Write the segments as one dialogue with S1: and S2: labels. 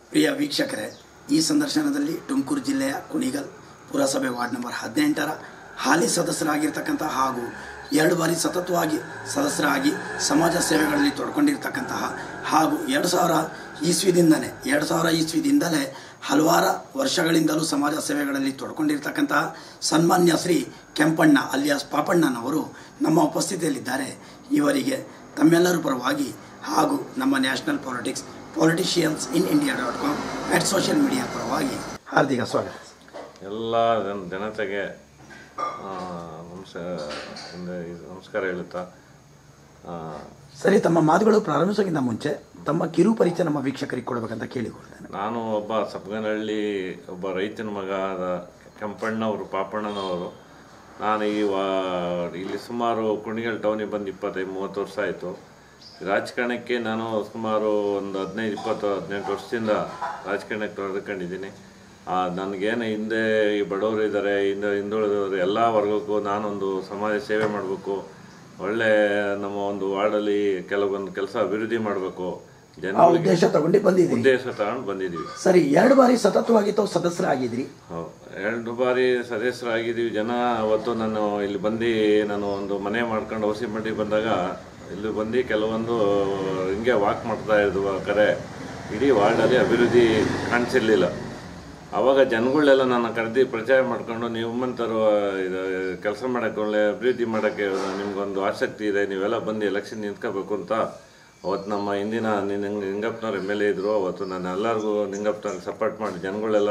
S1: ಪ್ರಿಯ ವೀಕ್ಷಕರೇ ಈ ಸಂದರ್ಶನದಲ್ಲಿ ತುಮಕೂರು ಜಿಲ್ಲೆಯ ಕುಣಿಗಲ್ ಪುರಸಭೆ ವಾರ್ಡ್ ನಂಬರ್ ಹದಿನೆಂಟರ ಹಾಲಿ ಸದಸ್ಯರಾಗಿರ್ತಕ್ಕಂತಹ ಹಾಗೂ ಎರಡು ಬಾರಿ ಸತತವಾಗಿ ಸದಸ್ಯರಾಗಿ ಸಮಾಜ ಸೇವೆಗಳಲ್ಲಿ ತೊಡ್ಕೊಂಡಿರ್ತಕ್ಕಂತಹ ಹಾಗೂ ಎರಡು ಸಾವಿರ ಇಸ್ವಿದಿಂದಲೇ ಎರಡು ಸಾವಿರ ಇಸ್ವಿದಿಂದಲೇ ಹಲವಾರು ವರ್ಷಗಳಿಂದಲೂ ಸಮಾಜ ಸೇವೆಗಳಲ್ಲಿ ತೊಡ್ಕೊಂಡಿರ್ತಕ್ಕಂತಹ ಸನ್ಮಾನ್ಯ ಶ್ರೀ ಕೆಂಪಣ್ಣ ಅಲಿಯಾಸ್ ಪಾಪಣ್ಣನವರು ನಮ್ಮ ಉಪಸ್ಥಿತಿಯಲ್ಲಿದ್ದಾರೆ ಇವರಿಗೆ ತಮ್ಮೆಲ್ಲರ ಪರವಾಗಿ ಹಾಗೂ ನಮ್ಮ national politics politicians in India dot com at social media ಪರವಾಗಿ ಹಾರ್ದಿಕ ಸ್ವಾಗತ
S2: ಎಲ್ಲ ಜನ ಜನತೆಗೆ ಆ, ನಮಸ್ ಒಂದು ಇದು ನಮಸ್ಕಾರ ಹೇಳುತ್ತಾ ಆ,
S1: ಸರಿ ತಮ್ಮ ಮಾತುಗಳು ಪ್ರಾರಂಭಿಸೋಕ್ಕಿಂತ ಮುಂಚೆ ತಮ್ಮ ಕಿರು ಪರಿಚಯ ನಮ್ಮ ವೀಕ್ಷಕರಿಗೆ ಕೊಡಬೇಕಂತ ಕೇಳಿಕೊಳ್ತೇನೆ
S2: ನಾನು ಒಬ್ಬ ಸಪ್ಗನಹಳ್ಳಿ ಒಬ್ಬ ರೈತನ ಮಗ ಆದ ಕೆಂಪಣ್ಣವರು ಪಾಪಣ್ಣನವರು ನಾನು ಈ ವಾ ಇಲ್ಲಿ ಸುಮಾರು ಕುಣಿಗಲ್ ಟೌನಿಗೆ ಬಂದು ಇಪ್ಪತ್ತೈದು ಮೂವತ್ತು ವರ್ಷ ಆಯಿತು ರಾಜಕಾರಣಕ್ಕೆ ನಾನು ಸುಮಾರು ಒಂದು ಹದಿನೈದು ಇಪ್ಪತ್ತು ಹದಿನೆಂಟು ವರ್ಷದಿಂದ ರಾಜಕಾರಣಕ್ಕೆ ತೊಡ್ಕೊಂಡಿದ್ದೀನಿ ನನಗೇನು ಹಿಂದೆ ಈ ಬಡವರು ಇದ್ದಾರೆ ಹಿಂದೆ ಹಿಂದುಳಿದವರು ಎಲ್ಲ ವರ್ಗಕ್ಕೂ ನಾನೊಂದು ಸಮಾಜ ಸೇವೆ ಮಾಡಬೇಕು ಒಳ್ಳೆ ನಮ್ಮ ಒಂದು ವಾರ್ಡಲ್ಲಿ ಕೆಲವೊಂದು ಕೆಲಸ ಅಭಿವೃದ್ಧಿ ಮಾಡಬೇಕು
S1: ಆ
S2: ಜನಗಳಿಗೆ
S1: ಉದ್ದೇಶ ತಗೊಂಡು ಬಂದಿದ್ದೀರಿ
S2: ಉದ್ದೇಶ ತಗೊಂಡು ಬಂದಿದ್ದೀವಿ
S1: ಸರಿ ಎರಡು ಬಾರಿ ಸತತವಾಗಿ ತಾವು ಸದಸ್ಯರಾಗಿದ್ರಿ
S2: ಹೌದು. ಎರಡು ಬಾರಿ ಸದಸ್ಯರಾಗಿದ್ದೀವಿ ಜನ ಅವತ್ತು ನಾನು ಇಲ್ಲಿ ಬಂದು ನಾನು ಒಂದು ಮನೆ ಮಾಡ್ಕೊಂಡು ಔಸಿ ಮಟ್ಟಿಗೆ ಬಂದಾಗ ಇಲ್ಲಿ ಬಂದು ಕೆಲವೊಂದು ಹಿಂಗೆ ವಾಕ್ ಮಾಡ್ತಾ ಇದ್ವು ಕರೆ ಇಡೀ ವಾರ್ಡಲ್ಲಿ ಅಭಿವೃದ್ಧಿ ಕಾಣಿಸಿರ್ಲಿಲ್ಲ ಅವಾಗ ಜನಗಳೆಲ್ಲ ನನ್ನ ಕರೆದಿ ಪ್ರಚಾರ ಮಾಡ್ಕೊಂಡು ನಿಮ್ಮಂಥರು ಇದು ಕೆಲಸ ಮಾಡೋಕ್ಕೆ ಒಳ್ಳೆ ಅಭಿವೃದ್ಧಿ ಮಾಡೋಕ್ಕೆ ನಿಮ್ಗೊಂದು ಆಸಕ್ತಿ ಇದೆ ನೀವೆಲ್ಲ ಬಂದು ಎಲೆಕ್ಷನ್ ನಿಂತ್ಕೋಬೇಕು ಅಂತ ಅವತ್ತು ನಮ್ಮ ಹಿಂದಿನ ನಿಂಗ ನಿಂಗಪ್ಪನವ್ರು ಎಮ್ ಎಲ್ ಎ ಇದ್ರು ಅವತ್ತು ನಾನು ಎಲ್ಲರಿಗೂ ನಿಂಗಪ್ಪನವ್ರಿಗೆ ಸಪೋರ್ಟ್ ಮಾಡಿ ಜನಗಳೆಲ್ಲ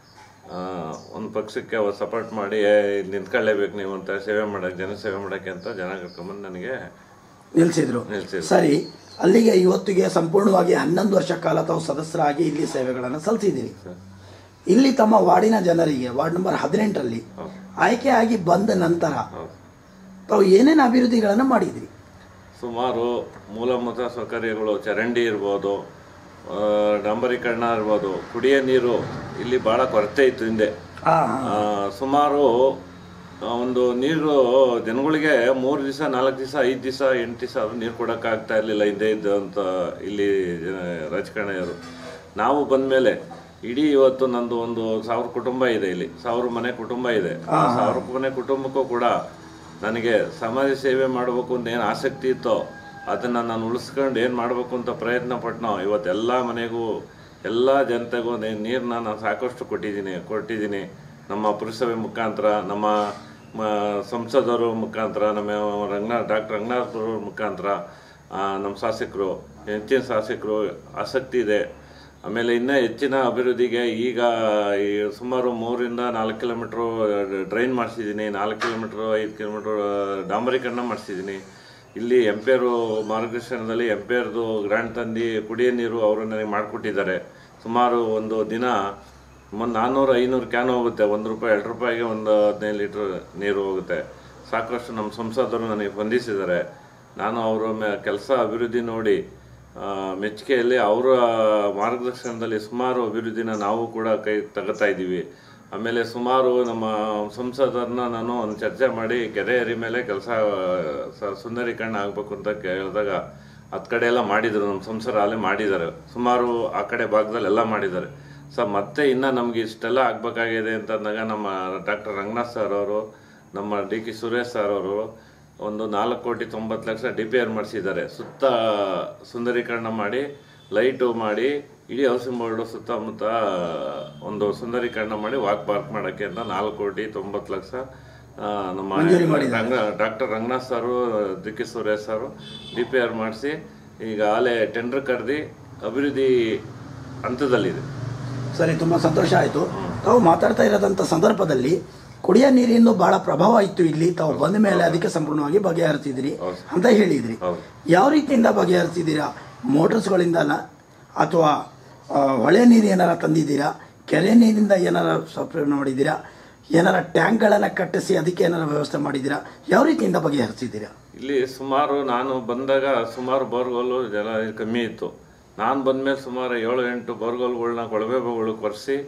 S2: ಒಂದು ಪಕ್ಷಕ್ಕೆ ಅವತ್ತು ಸಪೋರ್ಟ್ ಮಾಡಿ ಏ, ಇಲ್ಲಿ ನಿಂತ್ಕೊಳ್ಳೇಬೇಕು ನೀವು ಅಂತ ಸೇವೆ ಮಾಡೋಕ್ಕೆ ಜನ ಸೇವೆ ಮಾಡೋಕ್ಕೆ ಅಂತ ಜನ ಕರ್ಕೊಂಬಂದು ನನಗೆ
S1: ನಿಲ್ಲಿಸಿದ್ರು
S2: ನಿಲ್ಸಿದ್ರು.
S1: ಸರಿ ಅಲ್ಲಿಗೆ ಇವತ್ತಿಗೆ ಸಂಪೂರ್ಣವಾಗಿ ಹನ್ನೊಂದು ವರ್ಷ ಕಾಲ ತಾವು ಸದಸ್ಯರಾಗಿ ಇಲ್ಲಿ ಸೇವೆಗಳನ್ನು ಸಲ್ಲಿಸಿದ್ದೀರಿ ಇಲ್ಲಿ ತಮ್ಮ ವಾರ್ಡಿನ ಜನರಿಗೆ ವಾರ್ಡ್ ನಂಬರ್ ಹದಿನೆಂಟರಲ್ಲಿ
S2: ಹೌದು.
S1: ಆಯ್ಕೆಯಾಗಿ ಬಂದ ನಂತರ
S2: ಹೌದು.
S1: ತಾವು ಏನೇನು ಅಭಿವೃದ್ಧಿಗಳನ್ನು ಮಾಡಿದ್ರಿ
S2: ಸುಮಾರು ಮೂಲಭೂತ ಸೌಕರ್ಯಗಳು ಚರಂಡಿ ಇರ್ಬೋದು ಆ, ಡಾಂಬರೀಕರಣ ಇರ್ಬೋದು ಕುಡಿಯೋ ನೀರು ಇಲ್ಲಿ ಭಾಳ ಕೊರತೆ ಇತ್ತು ಹಿಂದೆ
S1: ಆ,
S2: ಆ, ಸುಮಾರು ಆ, ಒಂದು ನೀರು ಜನಗಳಿಗೆ ಮೂರು ದಿವಸ ನಾಲ್ಕು ದಿವಸ ಐದು ದಿವಸ ಎಂಟು ದಿವಸ ಅದು ನೀರು ಕೊಡೋಕ್ಕಾಗ್ತಾ ಇರಲಿಲ್ಲ ಹಿಂದೆ ಇದ್ದಂಥ ಇಲ್ಲಿ ಜನ ರಾಜಕಾರಣಿಯರು ನಾವು ಬಂದಮೇಲೆ ಇಡೀ ಇವತ್ತು ನಂದು ಒಂದು ಸಾವಿರ ಕುಟುಂಬ ಇದೆ ಇಲ್ಲಿ ಸಾವಿರ ಮನೆ ಕುಟುಂಬ ಇದೆ ಆ ಸಾವಿರ ಮನೆ ಕುಟುಂಬಕ್ಕೂ ಕೂಡ ನನಗೆ ಸಮಾಜ ಸೇವೆ ಮಾಡಬೇಕು ಅಂತ ಏನು ಆಸಕ್ತಿ ಇತ್ತೋ ಅದನ್ನು ನಾನು ಉಳಿಸ್ಕೊಂಡು ಏನು ಮಾಡಬೇಕು ಅಂತ ಪ್ರಯತ್ನ ಪಟ್ನೋ ಇವತ್ತೆಲ್ಲ ಮನೆಗೂ ಎಲ್ಲ ಜನತೆಗೂ ನೀರನ್ನ ನಾನು ಸಾಕಷ್ಟು ಕೊಟ್ಟಿದ್ದೀನಿ ಕೊಟ್ಟಿದ್ದೀನಿ ನಮ್ಮ ಪುರಸಭೆ ಮುಖಾಂತರ ನಮ್ಮ ಮ- ಸಂಸದರು ಮುಖಾಂತರ ನಮ್ಮ ರಂಗನಾಥ್ ಡಾಕ್ಟರ್ ರಂಗನಾಥ್ ಅವ್ರ ಮುಖಾಂತರ ಆ, ನಮ್ಮ ಶಾಸಕರು ಹೆಚ್ಚಿನ ಶಾಸಕರು ಆಸಕ್ತಿ ಇದೆ ಆಮೇಲೆ ಇನ್ನೂ ಹೆಚ್ಚಿನ ಅಭಿವೃದ್ಧಿಗೆ ಈಗ ಈ ಸುಮಾರು ಮೂರಿಂದ ನಾಲ್ಕು ಕಿಲೋಮೀಟ್ರು ಡ್ರೈನ್ ಮಾಡಿಸಿದ್ದೀನಿ ನಾಲ್ಕು ಕಿಲೋಮೀಟ್ರು ಐದು ಕಿಲೋಮೀಟ್ರ್ ಡಾಂಬರೀಕರಣ ಮಾಡಿಸಿದ್ದೀನಿ ಇಲ್ಲಿ ಎಂಪೇರು ಮಾರ್ಗದರ್ಶನದಲ್ಲಿ ಎಂಪೇರ್ದು ಗ್ರಾಂಟ್ ತಂದು ಕುಡಿಯೋ ನೀರು ಅವರು ನನಗೆ ಮಾಡಿಕೊಟ್ಟಿದ್ದಾರೆ ಸುಮಾರು ಒಂದು ದಿನ ಒಂದು ನಾನ್ನೂರು ಐನೂರು ಕ್ಯಾನ್ ಹೋಗುತ್ತೆ ಒಂದು ರೂಪಾಯಿ ಎರಡು ರೂಪಾಯಿಗೆ ಒಂದು ಹದಿನೈದು ಲೀಟ್ರ್ ನೀರು ಹೋಗುತ್ತೆ ಸಾಕಷ್ಟು ನಮ್ಮ ಸಂಸದರು ನನಗೆ ಬಂಧಿಸಿದ್ದಾರೆ ನಾನು ಅವರ ಕೆಲಸ ಅಭಿವೃದ್ಧಿ ನೋಡಿ ಆ, ಮೆಚ್ಚುಗೆಯಲ್ಲಿ ಅವರ ಮಾರ್ಗದರ್ಶನದಲ್ಲಿ ಸುಮಾರು ಅಭಿವೃದ್ಧಿನ ನಾವು ಕೂಡ ಕೈ ತಗೋತಾ ಇದ್ದೀವಿ ಆಮೇಲೆ ಸುಮಾರು ನಮ್ಮ ಸಂಸದರನ್ನ ನಾನು ಒಂದು ಚರ್ಚೆ ಮಾಡಿ ಕೆರೆ ಎರಿ ಮೇಲೆ ಕೆಲಸ ಸುಂದರೀಕರಣ ಆಗಬೇಕು ಅಂತ ಕೇಳಿದಾಗ ಹತ್ತು ಕಡೆ ಎಲ್ಲ ಮಾಡಿದರು ನಮ್ಮ ಸಂಸರ ಅಲ್ಲೇ ಮಾಡಿದ್ದಾರೆ ಸುಮಾರು ಆ ಕಡೆ ಭಾಗದಲ್ಲಿ ಎಲ್ಲ ಮಾಡಿದ್ದಾರೆ ಸೊ ಮತ್ತೆ ಇನ್ನು ನಮಗೆ ಇಷ್ಟೆಲ್ಲ ಆಗಬೇಕಾಗಿದೆ ಅಂತ ಅಂದಾಗ ನಮ್ಮ ಡಾಕ್ಟರ್ ರಂಗನಾಥ್ ಸರ್ ಅವರು ನಮ್ಮ ಡಿ ಕೆ ಸುರೇಶ್ ಸರ್ ಅವರು ಒಂದು ನಾಲ್ಕು ಕೋಟಿ ತೊಂಬತ್ತು ಲಕ್ಷ ಡಿ ಪಿ ಆರ್ ಮಾಡಿಸಿದ್ದಾರೆ ಸುತ್ತ ಸುಂದರೀಕರಣ ಮಾಡಿ ಲೈಟು ಮಾಡಿ ಇಡೀ ಹೌಸಿಂಗ್ ಬೋರ್ಡು ಸುತ್ತಮುತ್ತ ಒಂದು ಸುಂದರೀಕರಣ ಮಾಡಿ ವಾಕ್ ಪಾರ್ಕ್ ಮಾಡೋಕ್ಕೆ ಅಂತ ನಾಲ್ಕು ಕೋಟಿ ತೊಂಬತ್ತು ಲಕ್ಷ ಆ, ನಮ್ಮ Ranga doctor Ranganath sir D K Suresh sir D P R ಮಾಡಿಸಿ ಈಗ ಆಲೆ ಟೆಂಡರ್ ಕರೆದಿ ಅಭಿವೃದ್ಧಿ ಹಂತದಲ್ಲಿದೆ
S1: ಸರಿ ತುಂಬಾ ಸಂತೋಷ ಆಯಿತು ತಾವು ಮಾತಾಡ್ತಾ ಇರೋದಂಥ ಸಂದರ್ಭದಲ್ಲಿ ಕುಡಿಯೋ ನೀರಿಂದು ಬಹಳ ಪ್ರಭಾವ ಇತ್ತು ಇಲ್ಲಿ ತಾವು ಬಂದ ಮೇಲೆ ಅದಕ್ಕೆ ಸಂಪೂರ್ಣವಾಗಿ ಬಗೆಹರಿಸಿದಿರಿ ಅಂತ ಹೇಳಿದ್ರಿ
S2: ಹೌದು.
S1: ಯಾವ ರೀತಿಯಿಂದ ಬಗೆಹರಿಸಿದ್ದೀರಾ ಮೋಟರ್ಸ್ಗಳಿಂದನ ಅಥವಾ ಆ, ಹೊಳೆ ನೀರು ಏನಾರ ತಂದಿದ್ದೀರಾ ಕೆರೆ ನೀರಿಂದ ಏನಾರ ಸಪ್ಲೈ ಮಾಡಿದ್ದೀರಾ ಏನಾರ ಟ್ಯಾಂಕ್ಗಳನ್ನು ಕಟ್ಟಿಸಿ ಅದಕ್ಕೆ ಏನಾರ ವ್ಯವಸ್ಥೆ ಮಾಡಿದ್ದೀರಾ ಯಾವ ರೀತಿಯಿಂದ ಬಗೆಹರಿಸಿದ್ದೀರಾ
S2: ಇಲ್ಲಿ ಸುಮಾರು ನಾನು ಬಂದಾಗ ಸುಮಾರು ಬೋರ್ಗೋಲು ಜಲ ಕಮ್ಮಿ ಇತ್ತು ನಾನು ಬಂದ್ಮೇಲೆ ಸುಮಾರು ಏಳು ಎಂಟು ಬೋರ್ಗೋಲ್ಗಳನ್ನ ಕೊಳವೆ ಬಾವಿಗಳು ಕೊರೆಸಿ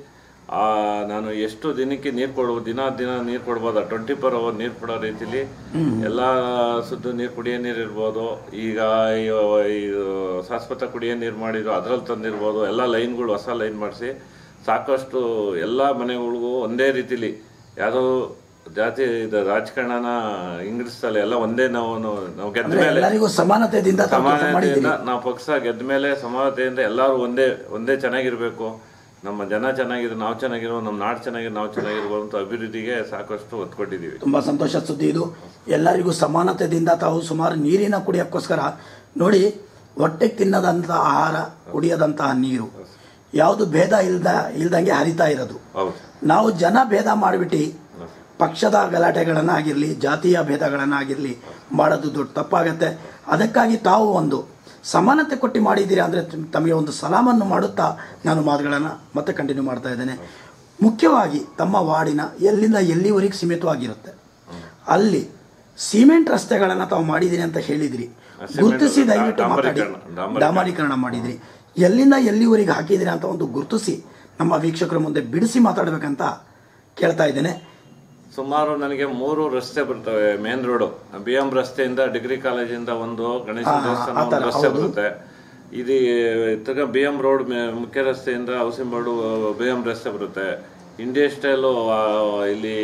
S2: ಆ ನಾನು ಎಷ್ಟು ದಿನಕ್ಕೆ ನೀರು ಕೊಡ್ಬೋದು ದಿನ ದಿನ ನೀರು ಕೊಡ್ಬೋದ ಟ್ವೆಂಟಿ ಫೋರ್ ಅವರ್ ನೀರು ಕೊಡೋ ರೀತಿಲಿ ಎಲ್ಲ ಶುದ್ಧ ನೀರು ಕುಡಿಯೋ ನೀರು ಇರ್ಬೋದು ಈಗ ಈ- ಇದು ಶಾಶ್ವತ ಕುಡಿಯೋ ನೀರು ಮಾಡಿದ್ರು ಅದ್ರಲ್ಲಿ ತಂದಿರ್ಬೋದು ಎಲ್ಲ ಲೈನ್ಗಳು ಹೊಸ ಲೈನ್ ಮಾಡಿಸಿ ಸಾಕಷ್ಟು ಎಲ್ಲ ಮನೆಗಳಿಗೂ ಒಂದೇ ರೀತಿಲಿ ಯಾವುದೋ ಜಾತಿ ಇದು ರಾಜಕಾರಣನ ಇಂಗ್ಲಿಸ್ತಲ್ಲ ಎಲ್ಲ ಒಂದೇ ನಾವು ನಾವು ಗೆದ್ದ
S1: ಅಂದ್ರೆ
S2: ಮೇಲೆ
S1: ಎಲ್ಲರಿಗೂ ಸಮಾನತೆಯಿಂದ ತಾವು ಕೆಲಸ ಮಾಡಿದ್ದೀರಿ
S2: ಸಮಾನತೆಯಿಂದ ನಾವು ಪಕ್ಷ ಗೆದ್ದ ಮೇಲೆ ಸಮಾನತೆಯಿಂದ ಎಲ್ಲರೂ ಒಂದೇ ಒಂದೇ ಚೆನ್ನಾಗಿರ್ಬೇಕು ನಮ್ಮ ಜನ ಚೆನ್ನಾಗಿದ್ರೆ ನಾವು ಚೆನ್ನಾಗಿರೋ ನಮ್ಮ ನಾಡು ಚೆನ್ನಾಗಿರೋ ನಾವು ಚೆನ್ನಾಗಿರ್ಬೋದು ಅಂತ ಅಭಿವೃದ್ಧಿಗೆ ಸಾಕಷ್ಟು ಒತ್ತು ಕೊಟ್ಟಿದ್ದೀವಿ
S1: ತುಂಬ ಸಂತೋಷ ಸುದ್ದಿ ಇದು ಎಲ್ಲರಿಗೂ ಸಮಾನತೆಯಿಂದ ತಾವು ಸುಮಾರು ನೀರಿನ ಕುಡಿಯೋಕ್ಕೋಸ್ಕರ ನೋಡಿ ಹೊಟ್ಟೆಗೆ ತಿನ್ನದಂಥ ಆಹಾರ ಕುಡಿಯದಂತಹ ನೀರು ಯಾವುದು ಭೇದ ಇಲ್ದ ಇಲ್ದಂಗೆ ಹರಿತಾ ಇರೋದು
S2: ಹೌದು
S1: ನಾವು ಜನ ಭೇದ ಮಾಡಿಬಿಟ್ಟು ಪಕ್ಷದ ಗಲಾಟೆಗಳನ್ನಾಗಿರಲಿ ಜಾತಿಯ ಭೇದಗಳನ್ನಾಗಿರಲಿ ಮಾಡೋದು ದೊಡ್ಡ ತಪ್ಪಾಗತ್ತೆ ಅದಕ್ಕಾಗಿ ತಾವು ಒಂದು ಸಮಾನತೆ ಕೊಟ್ಟು ಮಾಡಿದ್ದೀರಿ ಅಂದರೆ ತಮಗೆ ಒಂದು ಸಲಾಮನ್ನು ಮಾಡುತ್ತಾ ನಾನು ಮಾತುಗಳನ್ನು ಮತ್ತೆ ಕಂಟಿನ್ಯೂ ಮಾಡ್ತಾ ಇದ್ದೇನೆ ಮುಖ್ಯವಾಗಿ ತಮ್ಮ ವಾರ್ಡಿನ ಎಲ್ಲಿಂದ ಎಲ್ಲಿವರೆಗೆ ಸೀಮಿತವಾಗಿರುತ್ತೆ ಅಲ್ಲಿ ಸಿಮೆಂಟ್ ರಸ್ತೆಗಳನ್ನು ತಾವು ಮಾಡಿದ್ದೀರಿ ಅಂತ ಹೇಳಿದ್ರಿ ಗುರುತಿಸಿ ದಯವಿಟ್ಟು ಮಾತಾಡಿ
S2: ಡಾಂಬರೀಕರಣ,
S1: ಡಾಮರೀಕರಣ ಮಾಡಿದ್ರಿ ಎಲ್ಲಿಂದ ಎಲ್ಲಿವರೆಗೆ ಹಾಕಿದ್ದೀರಿ ಅಂತ ಒಂದು ಗುರುತಿಸಿ ನಮ್ಮ ವೀಕ್ಷಕರ ಮುಂದೆ ಬಿಡಿಸಿ ಮಾತಾಡಬೇಕಂತ ಕೇಳ್ತಾ ಇದ್ದೇನೆ
S2: ಸುಮಾರು ನನಗೆ ಮೂರು ರಸ್ತೆ ಬರ್ತವೆ ಮೇನ್ ರೋಡ್ ಬಿ ಎಂ ರಸ್ತೆಯಿಂದ ಡಿಗ್ರಿ ಕಾಲೇಜಿಂದ ಒಂದು ಗಣೇಶ ದೇವಸ್ಥಾನ ಒಂದು ರಸ್ತೆ ಬರುತ್ತೆ ಇದು ತಿರ್ಗಾ ಬಿ ಎಂ ರೋಡ್ ಮುಖ್ಯ ರಸ್ತೆಯಿಂದ ಹೌಸಿಂಗ್ ಬೋರ್ಡು ಬಿ ಎಂ ರಸ್ತೆ ಬರುತ್ತೆ ಇಂಡಿಯಾ ಸ್ಟೈಲು ಇಲ್ಲಿ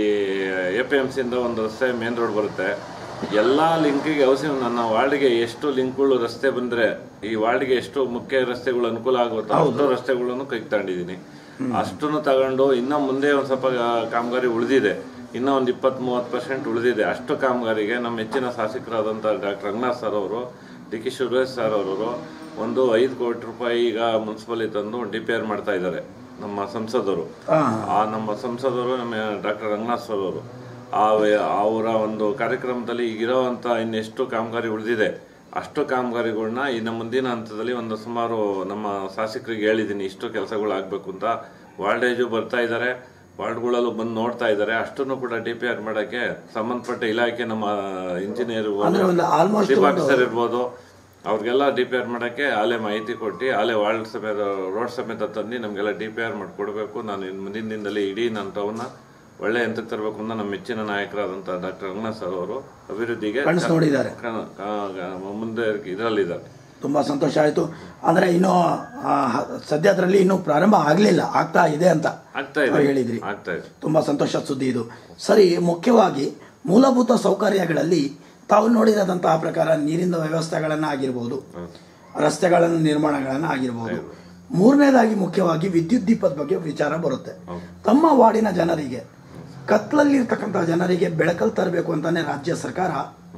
S2: ಎ ಪಿ ಎಮ್ ಸಿಯಿಂದ ಒಂದು ರಸ್ತೆ ಮೇನ್ ರೋಡ್ ಬರುತ್ತೆ ಎಲ್ಲ ಲಿಂಕಿಗೆ ಹೌಸಿಂಗ್ ನನ್ನ ವಾರ್ಡ್ಗೆ ಎಷ್ಟು ಲಿಂಕ್ಗಳು ರಸ್ತೆ ಬಂದ್ರೆ ಈ ವಾರ್ಡ್ಗೆ ಎಷ್ಟು ಮುಖ್ಯ ರಸ್ತೆಗಳು ಅನುಕೂಲ ಆಗುತ್ತೋ ಅಷ್ಟು ರಸ್ತೆಗಳನ್ನು ಕೈಗೆ ತಗೊಂಡಿದ್ದೀನಿ ಅಷ್ಟನ್ನು ತಗೊಂಡು ಇನ್ನ ಮುಂದೆ ಒಂದು ಸ್ವಲ್ಪ ಕಾಮಗಾರಿ ಉಳಿದಿದೆ ಇನ್ನೂ ಒಂದು ಇಪ್ಪತ್ತ್ ಮೂವತ್ತು ಪರ್ಸೆಂಟ್ ಉಳಿದಿದೆ ಅಷ್ಟು ಕಾಮಗಾರಿಗೆ ನಮ್ಮ ಹೆಚ್ಚಿನ ಶಾಸಕರಾದಂಥ ಡಾಕ್ಟರ್ ರಂಗನಾಥ್ ಸರ್ ಅವರು ಡಿ ಕೆ ಶಿವರಾಜ್ ಸರ್ ಅವರು ಒಂದು ಐದು ಕೋಟಿ ರೂಪಾಯಿ ಈಗ ಮುನ್ಸಿಪಲಿ ತಂದು ಡಿ ಪಿ ಆರ್ ಮಾಡ್ತಾ ಇದ್ದಾರೆ ನಮ್ಮ ಸಂಸದರು ಆ ನಮ್ಮ ಸಂಸದರು ನಮ್ಮ ಡಾಕ್ಟರ್ ರಂಗನಾಥ್ ಸರ್ ಅವರು ಆ ವೆ- ಅವರ ಒಂದು ಕಾರ್ಯಕ್ರಮದಲ್ಲಿ ಈಗಿರೋವಂಥ ಇನ್ನೆಷ್ಟು ಕಾಮಗಾರಿ ಉಳಿದಿದೆ ಅಷ್ಟು ಕಾಮಗಾರಿಗಳನ್ನ ಇನ್ನು ಮುಂದಿನ ಹಂತದಲ್ಲಿ ಒಂದು ಸುಮಾರು ನಮ್ಮ ಶಾಸಕರಿಗೆ ಹೇಳಿದ್ದೀನಿ ಇಷ್ಟು ಕೆಲಸಗಳು ಆಗಬೇಕು ಅಂತ ವಾರ್ಡೇಜು ಬರ್ತಾ ಇದ್ದಾರೆ ವಾರ್ಡ್ಗಳಲ್ಲೂ ಬಂದು ನೋಡ್ತಾ ಇದ್ದಾರೆ ಅಷ್ಟನ್ನು ಕೂಡ ಡಿ ಪಿ ಆರ್ ಮಾಡೋಕ್ಕೆ ಸಂಬಂಧಪಟ್ಟ ಇಲಾಖೆ ನಮ್ಮ ಇಂಜಿನಿಯರ್
S1: ಅಂದ್ರೆ ಒಂದು ಆಲ್ಮೋಸ್ಟ್
S2: ಚೀಫ್ ಆಫೀಸರ್ ಇರ್ಬೋದು ಅವ್ರಿಗೆಲ್ಲ ಡಿ ಪಿ ಆರ್ ಮಾಡೋಕ್ಕೆ ಆಲೆ ಮಾಹಿತಿ ಕೊಟ್ಟು ಆಲೆ ವಾರ್ಡ್ ಸಮೇತ ರೋಡ್ ಸಮೇತ ತಂದು ನಮಗೆಲ್ಲ ಡಿ ಪಿ ಆರ್ ಮಾಡಿಕೊಡ್ಬೇಕು ನಾನು ಇನ್ನು ಮುಂದಿನ ದಿನದಲ್ಲಿ ಇಡೀ ನನ್ನ ಟೌನ್ನ ಒಳ್ಳೆ ಹಂತಕ್ಕೆ ತರಬೇಕು ಅಂತ ನಮ್ಮ ಮೆಚ್ಚಿನ ನಾಯಕರಾದಂಥ ಡಾಕ್ಟರ್ ರಂಗನಾಥ್ ಸರ್ ಅವರು ಅಭಿವೃದ್ಧಿಗೆ
S1: ಕನಸು ನೋಡಿದ್ದಾರೆ
S2: ಕ- ಕ- ಕ- ಮುಂದೆ ಇದರಲ್ಲಿದ್ದಾರೆ
S1: ತುಂಬಾ ಸಂತೋಷ ಆಯಿತು ಅಂದ್ರೆ ಇನ್ನೂ ಆ, ಹ- ಸದ್ಯದ್ರಲ್ಲಿ ಇನ್ನೂ ಪ್ರಾರಂಭ ಆಗಲಿಲ್ಲ ಆಗ್ತಾ ಇದೆ ಅಂತ
S2: ಆಗ್ತಾ
S1: ತಾವು
S2: ಇದೆ
S1: ಹೇಳಿದ್ರಿ
S2: ಆಗ್ತಾ ಇದೆ
S1: ತುಂಬಾ ಸಂತೋಷ ಸುದ್ದಿ ಇದು ಸರಿ ಮುಖ್ಯವಾಗಿ ಮೂಲಭೂತ ಸೌಕರ್ಯಗಳಲ್ಲಿ ತಾವು ನೋಡಿರೋದಂತಹ ಪ್ರಕಾರ ನೀರಿನ ವ್ಯವಸ್ಥೆಗಳನ್ನ ಆಗಿರ್ಬೋದು ರಸ್ತೆಗಳನ್ನು ನಿರ್ಮಾಣಗಳನ್ನ ಆಗಿರ್ಬೋದು ಮೂರನೇದಾಗಿ ಮುಖ್ಯವಾಗಿ ವಿದ್ಯುತ್ ದೀಪದ ಬಗ್ಗೆ ವಿಚಾರ ಬರುತ್ತೆ ತಮ್ಮ ವಾರ್ಡಿನ ಜನರಿಗೆ ಕತ್ಲಲ್ಲಿರ್ತಕ್ಕಂತಹ ಜನರಿಗೆ ಬೆಳಕಲ್ಲಿ ತರಬೇಕು ಅಂತಾನೆ ರಾಜ್ಯ ಸರ್ಕಾರ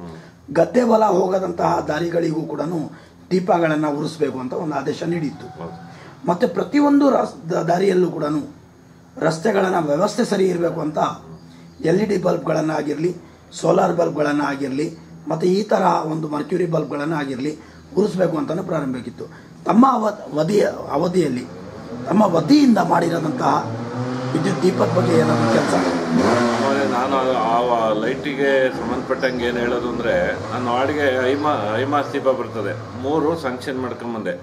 S1: ಗದ್ದೆ ಬಲ ಹೋಗದಂತಹ ದಾರಿಗಳಿಗೂ ಕೂಡ ದೀಪಗಳನ್ನು ಉರಿಸಬೇಕು ಅಂತ ಒಂದು ಆದೇಶ ನೀಡಿತ್ತು ಮತ್ತೆ ಪ್ರತಿಯೊಂದು ರಸ್- ದ- ದಾರಿಯಲ್ಲೂ ಕೂಡ ರಸ್ತೆಗಳನ್ನ ವ್ಯವಸ್ಥೆ ಸರಿ ಇರಬೇಕು ಅಂತ ಎಲ್ ಇ ಡಿ ಬಲ್ಬ್ಗಳನ್ನು ಆಗಿರಲಿ ಸೋಲಾರ್ ಬಲ್ಬ್ಗಳನ್ನು ಆಗಿರಲಿ ಮತ್ತು ಈ ಥರ ಒಂದು ಮರ್ಕ್ಯೂರಿ ಬಲ್ಬ್ಗಳನ್ನು ಆಗಿರಲಿ ಉರಿಸ್ಬೇಕು ಅಂತಲೂ ಪ್ರಾರಂಭಿಸಿತ್ತು ತಮ್ಮ ಅವ ಅವಧಿಯ ಅವಧಿಯಲ್ಲಿ ತಮ್ಮ ವತಿಯಿಂದ ಮಾಡಿರೋದಂತಹ ವಿದ್ಯುತ್ ದೀಪದ ಬಗ್ಗೆ ಏನಾದರೂ ಕೆಲಸ
S2: ಆಮೇಲೆ ನಾನು ಅದು ಆ ಲೈಟಿಗೆ ಸಂಬಂಧಪಟ್ಟಂಗೆ ಏನು ಹೇಳೋದು ಅಂದರೆ ನನ್ನ ವಾರ್ಡ್ಗೆ ಐಮಾ ಐಮಾಸ್ ದೀಪ ಬರ್ತದೆ ಮೂರು ಸಂಕ್ಷನ್ ಮಾಡ್ಕೊಂಬಂದೆ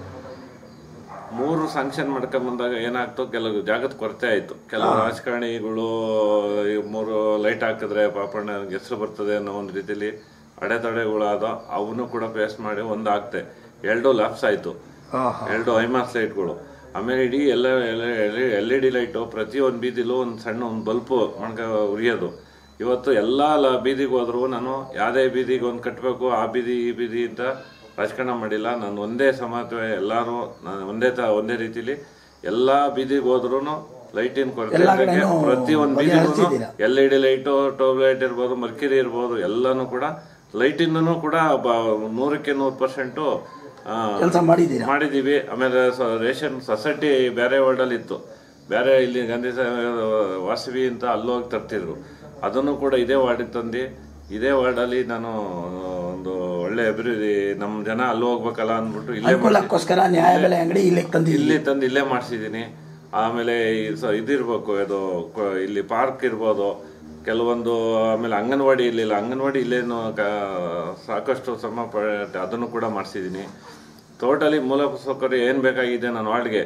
S2: ಮೂರು ಸಂಕ್ಷನ್ ಮಾಡ್ಕೊಂಬಂದಾಗ ಏನಾಗ್ತು ಕೆಲವು ಜಾಗದ ಕೊರತೆ ಆಯಿತು ಕೆಲವು ರಾಜಕಾರಣಿಗಳು ಈ ಮೂರು ಲೈಟ್ ಹಾಕಿದ್ರೆ ಪಾಪಣ್ಣ ಹೆಸರು ಬರ್ತದೆ ಅನ್ನೋ ಒಂದು ರೀತಿಲಿ ಅಡೆತಡೆಗಳಾದ ಅವನು ಕೂಡ ಫೇಸ್ ಮಾಡಿ ಒಂದು ಆಗ್ತೆ ಎರಡು ಲ್ಯಾಪ್ಸ್ ಆಯಿತು ಎರಡು ಐಮಾಸ್ ಲೈಟ್ಗಳು ಆಮೇಲೆ ಇಡೀ ಎಲ್ಲ ಎಲ್ ಇ ಡಿ ಲೈಟು ಪ್ರತಿಯೊಂದು ಬೀದಿಲೂ ಒಂದು ಸಣ್ಣ ಒಂದು ಬಲ್ಪು ಮಾಡ್ಕ ಉರಿಯೋದು ಇವತ್ತು ಎಲ್ಲ ಲ ಬೀದಿಗೆ ಹೋದ್ರು ನಾನು ಯಾವುದೇ ಬೀದಿಗೆ ಒಂದು ಕಟ್ಟಬೇಕು ಆ ಬೀದಿ ಈ ಬೀದಿ ಅಂತ ರಾಜಕಾರಣ ಮಾಡಿಲ್ಲ ನಾನು ಒಂದೇ ಸಮಾನತೆ ಎಲ್ಲರೂ ನಾನು ಒಂದೇ ತ ಒಂದೇ ರೀತಿಲಿ ಎಲ್ಲ ಬೀದಿಗೆ ಹೋದ್ರು ಲೈಟಿನ ಕೊರತೆ
S1: ಎಲ್ಲ
S2: ಇದ್ದಂಗೆ
S1: ಕಡೆನೂ
S2: ಪ್ರತಿಯೊಂದು ಬೀದಿಗೂ
S1: ಬಗೆಹರಿಸಿದ್ದೀರಾ?
S2: L E D light tube light ಇರ್ಬೋದು ಮರ್ಕಿರಿ ಇರ್ಬೋದು ಎಲ್ಲನೂ ಕೂಡ ಲೈಟಿಂದನೂ ಕೂಡ ಬ- ನೂರಕ್ಕೆ ನೂರು ಪರ್ಸೆಂಟು
S1: ಕೆಲಸ ಮಾಡಿದ್ದೀರಾ
S2: ಮಾಡಿದೀವಿ ಆಮೇಲೆ ಸ- ರೇಷನ್ ಸೊಸೈಟಿ ಬೇರೆ ವಾರ್ಡಲ್ಲಿ ಇತ್ತು ಬೇರೆ ಇಲ್ಲಿ ಗಾಂಧಿ ಸಾಗರ ವಾಸವಿ ಅಂತ ಅಲ್ಲಿ ಹೋಗಿ ತರ್ತಿದ್ರು ಅದನ್ನು ಕೂಡ ಇದೇ ವಾರ್ಡಿಗೆ ತಂದು ಇದೇ ವಾರ್ಡಲ್ಲಿ ನಾನು ಒಂದು ಒಳ್ಳೆ ಅಭಿವೃದ್ಧಿ ನಮ್ಮ ಜನ ಅಲ್ಲಿ ಹೋಗ್ಬೇಕಲ್ಲ ಅಂದ್ಬಿಟ್ಟು ಇಲ್ಲೇ ಮಾಡ್ಸಿ-
S1: ಅನುಕೂಲಕ್ಕೋಸ್ಕರ ನ್ಯಾಯಬೆಲೆ ಅಂಗಡಿ ಇಲ್ಲಿಗೆ ತಂದಿದ್ದೀವಿ
S2: ಇಲ್ಲಿ ತಂದು ಇಲ್ಲೇ ಮಾಡಿಸಿದ್ದೀನಿ ಆಮೇಲೆ ಈ ಸ- ಇದಿರ್ಬೇಕು ಇದು ಕ- ಇಲ್ಲಿ ಪಾರ್ಕ್ ಇರ್ಬೋದು ಕೆಲವೊಂದು ಆಮೇಲೆ ಅಂಗನವಾಡಿ ಇರಲಿಲ್ಲ ಅಂಗನವಾಡಿ ಇಲ್ಲೇನು ಕ- ಸಾಕಷ್ಟು ಶ್ರಮ ಪಡ ಅದನ್ನು ಕೂಡ ಮಾಡಿಸಿದ್ದೀನಿ ಟೋಟಲಿ ಮೂಲ ಸೌಕರ್ಯ ಏನು ಬೇಕಾಗಿದೆ ನನ್ನ ವಾರ್ಡ್ಗೆ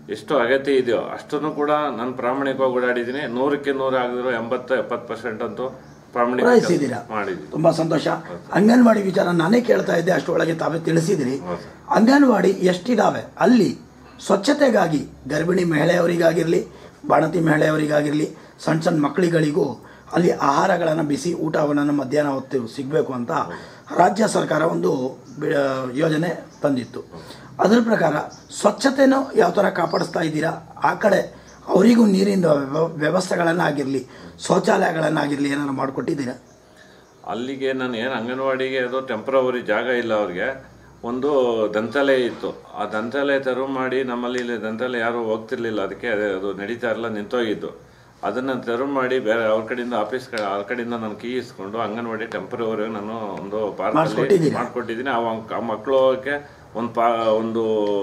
S2: ಎಷ್ಟು ಅಗತ್ಯ ಇದೆಯೋ ಅಷ್ಟನ್ನು ಕೂಡ ನಾನು ಪ್ರಾಮಾಣಿಕವಾಗಿ ಓಡಾಡಿದ್ದೀನಿ ನೂರಕ್ಕೆ ನೂರು ಆಗಿದ್ರು ಎಂಬತ್ತು ಎಪ್ಪತ್ತು ಪರ್ಸೆಂಟ್ ಅಂತೂ ಪ್ರಾಮಾಣಿಕ
S1: ಪೂರೈಸಿದ್ದೀರಾ
S2: ಮಾಡಿದ್ದೀನಿ
S1: ತುಂಬಾ ಸಂತೋಷ ಅಂಗನವಾಡಿ ವಿಚಾರ ನಾನೇ ಕೇಳ್ತಾ ಇದ್ದೆ ಅಷ್ಟರೊಳಗೆ ತಾವೇ ತಿಳಿಸಿದಿರಿ ಅಂಗನವಾಡಿ ಎಷ್ಟಿದಾವೆ ಅಲ್ಲಿ ಸ್ವಚ್ಛತೆಗಾಗಿ ಗರ್ಭಿಣಿ ಮಹಿಳೆಯವರಿಗಾಗಿರಲಿ ಬಾಣತಿ ಮಹಿಳೆಯವರಿಗಾಗಿರಲಿ ಸಣ್ಣ ಸಣ್ಣ ಮಕ್ಕಳಿಗಳಿಗೂ ಅಲ್ಲಿ ಆಹಾರಗಳನ್ನು ಬಿಸಿ ಊಟವನ್ನು ಮಧ್ಯಾಹ್ನ ಹೊತ್ತು ಸಿಗಬೇಕು ಅಂತ ರಾಜ್ಯ ಸರ್ಕಾರ ಒಂದು ಬಿ- ಯೋಜನೆ ತಂದಿತ್ತು ಅದರ ಪ್ರಕಾರ ಸ್ವಚ್ಛತೆನೂ ಯಾವ ಥರ ಕಾಪಾಡಿಸ್ತಾ ಇದ್ದೀರಾ ಆ ಕಡೆ ಅವರಿಗೂ ನೀರಿನ ವ್ಯವ- ವ್ಯವಸ್ಥೆಗಳನ್ನಾಗಿರಲಿ ಶೌಚಾಲಯಗಳನ್ನಾಗಿರಲಿ ಏನಾದ್ರು ಮಾಡಿಕೊಟ್ಟಿದ್ದೀರಾ
S2: ಅಲ್ಲಿಗೆ ನಾನು ಏನು ಅಂಗನವಾಡಿಗೆ ಅದು ಟೆಂಪ್ರವರಿ ಜಾಗ ಇಲ್ಲ ಅವ್ರಿಗೆ ಒಂದು ದಂತಾಲಯ ಇತ್ತು ಆ ದಂತಾಲಯ ತೆರವು ಮಾಡಿ ನಮ್ಮಲ್ಲಿ ಇಲ್ಲಿ ದಂತಾಲಯ ಯಾರು ಹೋಗ್ತಿರ್ಲಿಲ್ಲ ಅದಕ್ಕೆ ಅದೇ ಅದು ನಡೀತಾ ಇರಲ್ಲ ನಿಂತೋಗಿದ್ದು ಅದನ್ನ ತೆರವು ಮಾಡಿ ಬೇರೆ ಅವ್ರ ಕಡೆಯಿಂದ ಆಫೀಸ್ ಅವ್ರ ಕಡೆಯಿಂದ ನಾನು ಕೀ ಇಸ್ಕೊಂಡು ಅಂಗನವಾಡಿ ಟೆಂಪ್ರವರಿ ನಾನು ಒಂದು ಪಾರ್ಕ್
S1: ಮಾಡ್ಸ್ಕೊಟ್ಟಿದ್ದೀರಾ?
S2: ಮಾಡ್ಕೊಟ್ಟಿದ್ದೀನಿ ಆ ವಂಕ್- ಆ ಮಕ್ಕಳು ಹೋಗಕ್ಕೆ ಒಂದು ಪಾ ಒಂದು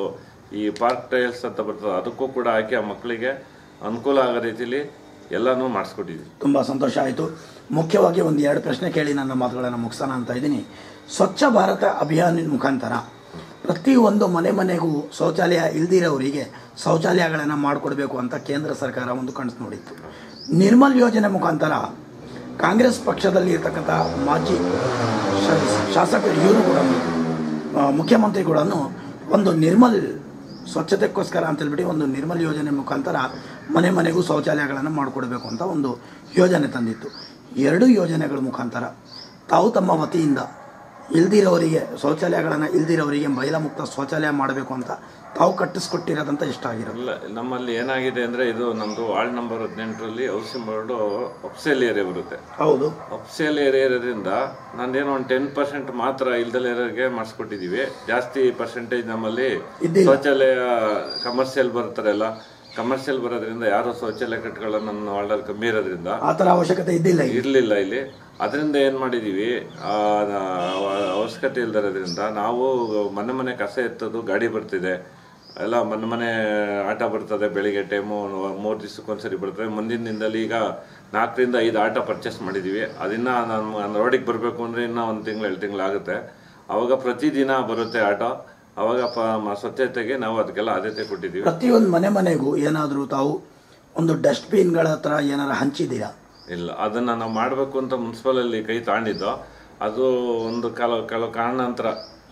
S2: ಈ ಪಾರ್ಕ್ ಟೈಲ್ಸ್ ಅಂತ ಬರ್ತದೆ ಅದಕ್ಕೂ ಕೂಡ ಹಾಕಿ ಆ ಮಕ್ಕಳಿಗೆ ಅನುಕೂಲ ಆಗೋ ರೀತಿಲಿ ಎಲ್ಲನೂ ಮಾಡಿಸ್ಕೊಟ್ಟಿದ್ದೀನಿ
S1: ತುಂಬ ಸಂತೋಷ ಆಯಿತು ಮುಖ್ಯವಾಗಿ ಒಂದು ಎರಡು ಪ್ರಶ್ನೆ ಕೇಳಿ ನನ್ನ ಮಾತುಗಳನ್ನು ಮುಗಿಸೋಣ ಅಂತ ಇದ್ದೀನಿ ಸ್ವಚ್ಛ ಭಾರತ ಅಭಿಯಾನದ ಮುಖಾಂತರ ಪ್ರತಿಯೊಂದು ಮನೆ ಮನೆಗೂ ಶೌಚಾಲಯ ಇಲ್ದಿರೋರಿಗೆ ಶೌಚಾಲಯಗಳನ್ನು ಮಾಡಿಕೊಡ್ಬೇಕು ಅಂತ ಕೇಂದ್ರ ಸರ್ಕಾರ ಒಂದು ಕನಸು ನೋಡಿತ್ತು ನಿರ್ಮಲ್ ಯೋಜನೆ ಮುಖಾಂತರ ಕಾಂಗ್ರೆಸ್ ಪಕ್ಷದಲ್ಲಿ ಇರ್ತಕ್ಕಂಥ ಮಾಜಿ ಶಾ- ಶಾಸಕರು ಇವರು ಕೂಡ ಆ, ಮುಖ್ಯಮಂತ್ರಿ ಕೂಡ ಒಂದು ನಿರ್ಮಲ್ ಸ್ವಚ್ಛತೆಗೋಸ್ಕರ ಅಂತ ಹೇಳ್ಬಿಟ್ಟು ಒಂದು ನಿರ್ಮಲ್ ಯೋಜನೆ ಮುಖಾಂತರ ಮನೆ ಮನೆಗೂ ಶೌಚಾಲಯಗಳನ್ನು ಮಾಡಿಕೊಡ್ಬೇಕು ಅಂತ ಒಂದು ಯೋಜನೆ ತಂದಿತ್ತು ಎರಡು ಯೋಜನೆಗಳ ಮುಖಾಂತರ ತಾವು ತಮ್ಮ ವತಿಯಿಂದ ಇಲ್ದಿರೋರಿಗೆ ಶೌಚಾಲಯಗಳನ್ನು ಇಲ್ದಿರೋರಿಗೆ ಮಹಿಳಾ ಮುಕ್ತ ಶೌಚಾಲಯ ಮಾಡಬೇಕು ಅಂತ ತಾವು ಕಟ್ಟಿಸ್ಕೊಟ್ಟಿರೋದಂತ ಇಷ್ಟ ಆಗಿರೋದು
S2: ಇಲ್ಲ ನಮ್ಮಲ್ಲಿ ಏನಾಗಿದೆ ಅಂದ್ರೆ ಇದು ನಮ್ದು ವಾರ್ಡ್ ನಂಬರ್ ಹದಿನೆಂಟರಲ್ಲಿ ಹೌಸಿಂಗ್ ಬೋರ್ಡು ಅಪ್ಸೇಲ್ ಏರಿಯಾ ಬರುತ್ತೆ
S1: ಹೌದು
S2: ಅಪ್ಸೇಲ್ ಏರಿಯಾ ಇರೋದ್ರಿಂದ ನಂದೇನೋ ಒಂದು ಟೆನ್ ಪರ್ಸೆಂಟ್ ಮಾತ್ರ ಇಲ್ದಲ್ಲಿರೋರಿಗೆ ಮಾಡಿಸ್ಕೊಟ್ಟಿದೀವಿ ಜಾಸ್ತಿ ಪರ್ಸೆಂಟೇಜ್ ನಮ್ಮಲ್ಲಿ
S1: ಇದ್ದಿಲ್ಲ.
S2: ಶೌಚಾಲಯ ಕಮರ್ಷಿಯಲ್ ಬರ್ತಾರಲ್ಲ ಕಮರ್ಷಿಯಲ್ ಬರೋದ್ರಿಂದ ಯಾರು ಶೌಚಾಲಯ ಕಟ್ಕೊಳ್ಳೋ ನನ್ನ ವಾರ್ಡಲ್ಲಿ ಕಮ್ಮಿ ಇರೋದ್ರಿಂದ
S1: ಆ ಥರ ಅವಶ್ಯಕತೆ ಇದ್ದಿಲ್ಲ ಈಗ
S2: ಇರಲಿಲ್ಲ ಇಲ್ಲಿ ಅದರಿಂದ ಏನು ಮಾಡಿದ್ದೀವಿ ಆ, ಆ- ಅವಶ್ಯಕತೆ ಇಲ್ದಿರೋದ್ರಿಂದ ನಾವು ಮನೆ ಮನೆ ಕಸ ಎತ್ತೋದು ಗಾಡಿ ಬರ್ತಿದೆ ಎಲ್ಲ ಮನೆ ಮನೆ ಆಟ ಬರ್ತದೆ ಬೆಳಿಗ್ಗೆ ಟೈಮು ಮೂರು ದಿವಸಕ್ಕೊಂದ್ಸರಿ ಬರ್ತದೆ ಮುಂದಿನ ದಿನದಲ್ಲಿ ಈಗ ನಾಲ್ಕರಿಂದ ಐದು ಆಟ ಪರ್ಚೇಸ್ ಮಾಡಿದ್ದೀವಿ ಅದನ್ನ ನಾನು ರೋಡಿಗೆ ಬರಬೇಕು ಅಂದರೆ ಇನ್ನೂ ಒಂದು ತಿಂಗಳು ಎರಡು ತಿಂಗಳು ಆಗುತ್ತೆ ಅವಾಗ ಪ್ರತಿದಿನ ಬರುತ್ತೆ ಆಟೋ ಅವಾಗ ಪ ಮ- ಸ್ವಚ್ಛತೆಗೆ ನಾವು ಅದಕ್ಕೆಲ್ಲ ಆದ್ಯತೆ ಕೊಟ್ಟಿದ್ದೀವಿ
S1: ಪ್ರತಿಯೊಂದು ಮನೆ ಮನೆಗೂ ಏನಾದರೂ ತಾವು ಒಂದು ಡಸ್ಟ್ಬಿನ್ಗಳ ಹತ್ರ ಏನಾರು ಹಂಚಿದ್ದೀರಾ
S2: ಇಲ್ಲ ಅದನ್ನ ನಾವು ಮಾಡಬೇಕು ಅಂತ ಮುನ್ಸಿಪಲ್ ಅಲ್ಲಿ ಕೈ ತಾಂಡಿದ್ದು ಅದು ಒಂದು ಕೆಲವು ಕೆಲವು ಕಾರಣಾಂತರ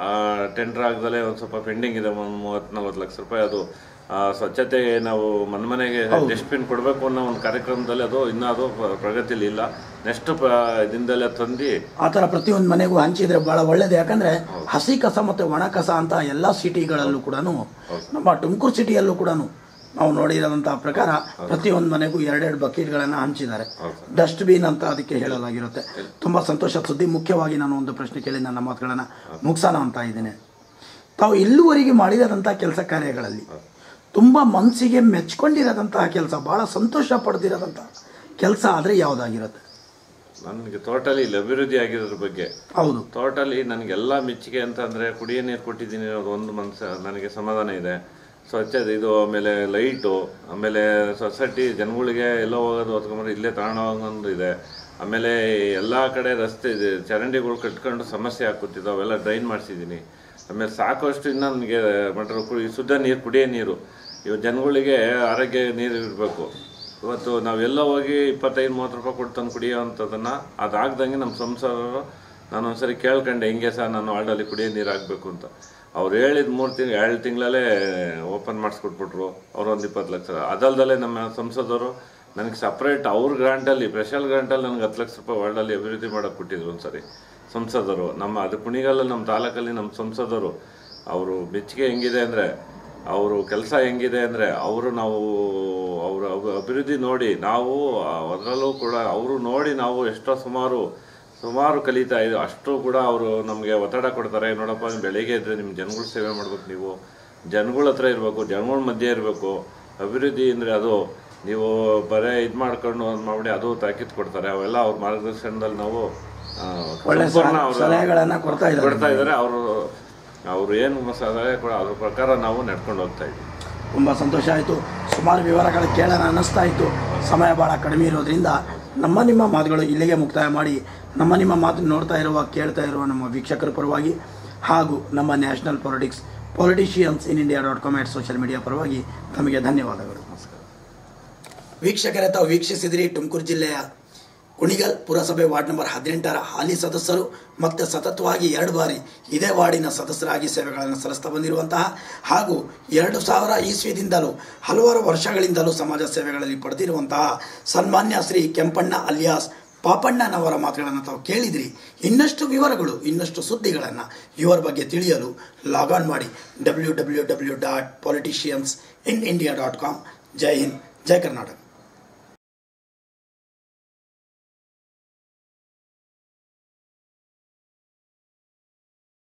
S2: ಟೆಂಡರ್ ಆಗದಲ್ಲೇ ಒಂದು ಸ್ವಲ್ಪ ಪೆಂಡಿಂಗ್ ಇದೆ ಒಂದು ಮೂವತ್ತು ನಲ್ವತ್ತು ಲಕ್ಷ ರೂಪಾಯಿ ಅದು ಆ, ಸ್ವಚ್ಛತೆ ನಾವು ಮನೆ ಮನೆಗೆ ಡಸ್ಟ್ಬಿನ್ ಕೊಡಬೇಕು ಅನ್ನೋ ಒಂದು ಕಾರ್ಯಕ್ರಮದಲ್ಲಿ ಅದು ಇನ್ನೂ ಅದು ಪ್ರ- ಪ್ರಗತಿಲಿ ಇಲ್ಲ ನೆಕ್ಸ್ಟ್ ದಿನದಲ್ಲೇ ತಂದು
S1: ಆ ಥರ ಪ್ರತಿಯೊಂದು ಮನೆಗೂ ಹಂಚಿದ್ರೆ ಬಹಳ ಒಳ್ಳೇದು ಯಾಕಂದ್ರೆ ಹಸಿ ಕಸ ಮತ್ತು ಒಣ ಕಸ ಅಂತ ಎಲ್ಲ ಸಿಟಿಗಳಲ್ಲೂ ಕೂಡ ನಮ್ಮ ತುಮಕೂರು ಸಿಟಿಯಲ್ಲೂ ಕೂಡ ನಾವು ನೋಡಿರೋಂಥ ಪ್ರಕಾರ ಪ್ರತಿಯೊಂದು ಮನೆಗೂ ಎರಡೆರಡು ಬಕೆಟ್ಗಳನ್ನು ಹಂಚಿದ್ದಾರೆ ಡಸ್ಟ್ಬಿನ್ ಅಂತ ಅದಕ್ಕೆ ಹೇಳಲಾಗಿರುತ್ತೆ ತುಂಬ ಸಂತೋಷ ಸುದ್ದಿ ಮುಖ್ಯವಾಗಿ ನಾನು ಒಂದು ಪ್ರಶ್ನೆ ಕೇಳಿ ನನ್ನ ಮಾತುಗಳನ್ನು ಮುಗಿಸೋಣ ಅಂತ ಇದ್ದೇನೆ ತಾವು ಇಲ್ಲಿವರೆಗೆ ಮಾಡಿರೋದಂಥ ಕೆಲಸ ಕಾರ್ಯಗಳಲ್ಲಿ ತುಂಬ ಮನಸ್ಸಿಗೆ ಮೆಚ್ಕೊಂಡಿರೋದಂತಹ ಕೆಲಸ ಭಾಳ ಸಂತೋಷ ಪಡ್ದಿರೋದಂಥ ಕೆಲಸ ಆದರೆ ಯಾವುದಾಗಿರುತ್ತೆ
S2: ನನಗೆ ಟೋಟಲಿ ಇಲ್ಲಿ ಅಭಿವೃದ್ಧಿ ಆಗಿರೋದ್ರ ಬಗ್ಗೆ
S1: ಹೌದು
S2: ಟೋಟಲಿ ನನಗೆಲ್ಲ ಮೆಚ್ಚುಗೆ ಅಂತಂದರೆ ಕುಡಿಯೋ ನೀರು ಕೊಟ್ಟಿದ್ದೀನಿ ಅನ್ನೋದು ಒಂದು ಮನಸ್ಸು ನನಗೆ ಸಮಾಧಾನ ಇದೆ ಸ್ವಚ್ಛತೆ ಇದು ಆಮೇಲೆ ಲೈಟು ಆಮೇಲೆ ಸೊಸೈಟಿ ಜನಗಳಿಗೆ ಎಲ್ಲೋ ಹೋಗೋದು ಹೊತ್ಕೊಂಡ್ರೆ ಇಲ್ಲೇ ತಗೊಂಡೋಗೋದು ಇದೆ ಆಮೇಲೆ ಎಲ್ಲ ಕಡೆ ರಸ್ತೆ ಇದೆ ಚರಂಡಿಗಳು ಕಟ್ಕೊಂಡು ಸಮಸ್ಯೆ ಆಗ್ಕೊತಿದ್ದು ಅವೆಲ್ಲ ಡ್ರೈನ್ ಮಾಡಿಸಿದ್ದೀನಿ ಆಮೇಲೆ ಸಾಕಷ್ಟು ಇನ್ನು ನನಗೆ ಮಟ್ರ ಕುಡಿ ಶುದ್ಧ ನೀರು ಕುಡಿಯೋ ನೀರು ಇವು ಜನಗಳಿಗೆ ಆರೋಗ್ಯ ನೀರು ಇರಬೇಕು ಇವತ್ತು ನಾವೆಲ್ಲ ಹೋಗಿ ಇಪ್ಪತ್ತೈದು ಮೂವತ್ತು ರೂಪಾಯಿ ಕೊಟ್ಟು ತಂದು ಕುಡಿಯೋ ಅಂಥದ್ದನ್ನು ಅದಾಗ್ದಂಗೆ ನಮ್ಮ ಸಂಸಾರರು ನಾನು ಒಂದ್ಸರಿ ಕೇಳ್ಕೊಂಡೆ ಹಿಂಗೆ ಸರ್ ನಾನು ವಾರ್ಡಲ್ಲಿ ಕುಡಿಯೋ ನೀರು ಹಾಕಬೇಕು ಅಂತ ಅವ್ರು ಹೇಳಿದ ಮೂರು ತಿಂಗಳು ಎರಡು ತಿಂಗಳಲ್ಲೇ ಓಪನ್ ಮಾಡಿಸ್ಕೊಟ್ಬಿಟ್ರು ಅವ್ರು ಒಂದು ಇಪ್ಪತ್ತು ಲಕ್ಷ ಅದಲ್ದಲ್ಲೇ ನಮ್ಮ ಸಂಸದರು ನನಗೆ ಸಪ್ರೇಟ್ ಅವ್ರ ಗ್ರಾಂಟಲ್ಲಿ ಸ್ಪೆಷಲ್ ಗ್ರಾಂಟಲ್ಲಿ ನನಗೆ ಹತ್ತು ಲಕ್ಷ ರೂಪಾಯಿ ವಾರ್ಡಲ್ಲಿ ಅಭಿವೃದ್ಧಿ ಮಾಡೋಕೆ ಕೊಟ್ಟಿದ್ರು ಒಂದ್ಸರಿ ಸಂಸದರು ನಮ್ಮ ಅದು ಕುಣಿಗಲ್ಲಲ್ಲಿ ನಮ್ಮ ತಾಲೂಕಲ್ಲಿ ನಮ್ಮ ಸಂಸದರು ಅವರು ಮೆಚ್ಚುಗೆ ಹೆಂಗಿದೆ ಅಂದರೆ ಅವರು ಕೆಲಸ ಹೆಂಗಿದೆ ಅಂದರೆ ಅವರು ನಾವು ಅವರ ಅಭಿವೃದ್ಧಿ ನೋಡಿ ನಾವು ಅದರಲ್ಲೂ ಕೂಡ ಅವರು ನೋಡಿ ನಾವು ಎಷ್ಟೋ ಸುಮಾರು ಸುಮಾರು ಕಲಿತಾ ಇದ್ದೀವಿ ಅಷ್ಟು ಕೂಡ ಅವರು ನಮಗೆ ಒತ್ತಡ ಕೊಡ್ತಾರೆ ನೋಡಪ್ಪ ನೀವು ಬೆಳಿಗ್ಗೆ ಇದ್ದರೆ ನಿಮ್ಮ ಜನಗಳ ಸೇವೆ ಮಾಡ್ಬೇಕು ನೀವು ಜನಗಳ ಹತ್ರ ಇರಬೇಕು ಜನಗಳ ಮಧ್ಯೆ ಇರಬೇಕು ಅಭಿವೃದ್ಧಿ ಅಂದರೆ ಅದು ನೀವು ಬರೇ ಇದು ಮಾಡ್ಕೊಂಡು ಒಂದು ಮಾಡಿ ಅದು ತಾಕೀತು ಕೊಡ್ತಾರೆ ಅವೆಲ್ಲ ಅವ್ರ ಮಾರ್ಗದರ್ಶನದಲ್ಲಿ ನಾವು ಆ,
S1: ಒಳ್ಳೆ
S2: ಸಂಪೂರ್ಣ ಅವ್ರ-
S1: ಸಲಹೆಗಳನ್ನು ಕೊಡ್ತಾ ಇದ್ದಾರೆ
S2: ಕೊಡ್ತಾ ಇದ್ದಾರೆ ಅವರು ಅವರು ಏನು ಸಲಹೆ ಕೂಡ ಅದ್ರ ಪ್ರಕಾರ ನಾವು ನಡ್ಕೊಂಡು ಹೋಗ್ತಾ ಇದ್ದೀವಿ
S1: ತುಂಬ ಸಂತೋಷ ಆಯಿತು ಸುಮಾರು ವಿವರಗಳು ಕೇಳೋಣ ಅನ್ನಿಸ್ತಾ ಇತ್ತು ಸಮಯ ಭಾಳ ಕಡಿಮೆ ಇರೋದ್ರಿಂದ ನಮ್ಮ ನಿಮ್ಮ ಮಾತುಗಳು ಇಲ್ಲಿಗೆ ಮುಕ್ತಾಯ ಮಾಡಿ ನಮ್ಮ ನಿಮ್ಮ ಮಾತು ನೋಡ್ತಾ ಇರುವ ಕೇಳ್ತಾ ಇರುವ ನಮ್ಮ ವೀಕ್ಷಕರ ಪರವಾಗಿ ಹಾಗೂ ನಮ್ಮ national politics politicians in India dot com at social media ಪರವಾಗಿ ತಮಗೆ ಧನ್ಯವಾದಗಳು ನಮಸ್ಕಾರ ವೀಕ್ಷಕರೇ ತಾವು ವೀಕ್ಷಿಸಿದಿರಿ ತುಮಕೂರು ಜಿಲ್ಲೆಯ ಕುಣಿಗಲ್ ಪುರಸಭೆ ವಾರ್ಡ್ ನಂಬರ್ ಹದಿನೆಂಟರ ಹಾಲಿ ಸದಸ್ಯರು ಮತ್ತು ಸತತವಾಗಿ ಎರಡು ಬಾರಿ ಇದೇ ವಾರ್ಡಿನ ಸದಸ್ಯರಾಗಿ ಸೇವೆಗಳನ್ನು ಸಲ್ಲಿಸ್ತಾ ಬಂದಿರುವಂತಹ ಹಾಗೂ ಎರಡು ಸಾವಿರ ಇಸ್ವಿದಿಂದಲೂ ಹಲವಾರು ವರ್ಷಗಳಿಂದಲೂ ಸಮಾಜ ಸೇವೆಗಳಲ್ಲಿ ಪಡೆದಿರುವಂತಹ ಸನ್ಮಾನ್ಯ ಶ್ರೀ ಕೆಂಪಣ್ಣ ಅಲಿಯಾಸ್ ಪಾಪಣ್ಣನವರ ಮಾತುಗಳನ್ನು ತಾವು ಕೇಳಿದ್ರಿ ಇನ್ನಷ್ಟು ವಿವರಗಳು ಇನ್ನಷ್ಟು ಸುದ್ದಿಗಳನ್ನು ಇವರ ಬಗ್ಗೆ ತಿಳಿಯಲು ಲಾಗ್ ಆನ್ ಮಾಡಿ W W W dot politicians in India dot com ಜೈ ಹಿಂದ್ ಜೈ ಕರ್ನಾಟಕ